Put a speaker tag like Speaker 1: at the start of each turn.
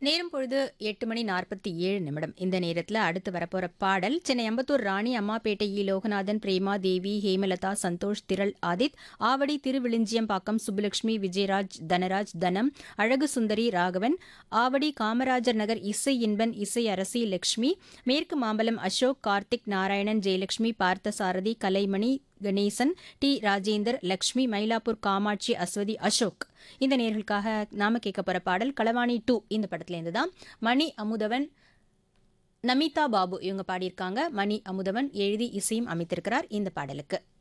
Speaker 1: நேரம் பொழுது எட்டு மணி நாற்பத்தி ஏழு நிமிடம் இந்த நேரத்தில் அடுத்து வரப்போற பாடல் சென்னை அம்பத்தூர் ராணி அம்மாப்பேட்டை இ. லோகநாதன் பிரேமா தேவி ஹேமலதா சந்தோஷ் திரள் ஆதித் ஆவடி திருவிழிஞ்சியம்பாக்கம் சுப்புலட்சுமி விஜயராஜ் தனராஜ் தனம் அழகு சுந்தரி ராகவன் ஆவடி காமராஜர் நகர் இசை இன்பன் இசை அரசி லட்சுமி மேற்கு மாம்பலம் அசோக் கார்த்திக் நாராயணன் ஜெயலட்சுமி பார்த்தசாரதி கலைமணி கணேசன் டி ராஜேந்தர் லக்ஷ்மி மயிலாப்பூர் காமாட்சி அஸ்வதி அசோக் இந்த நேர்களுக்காக நாம கேட்க போற பாடல் களவாணி டூ இந்த படத்துல இருந்து தான் மணி அமுதவன் நமிதா பாபு இவங்க பாடியிருக்காங்க மணி அமுதவன் எழுதி இசையும் அமைத்திருக்கிறார் இந்த பாடலுக்கு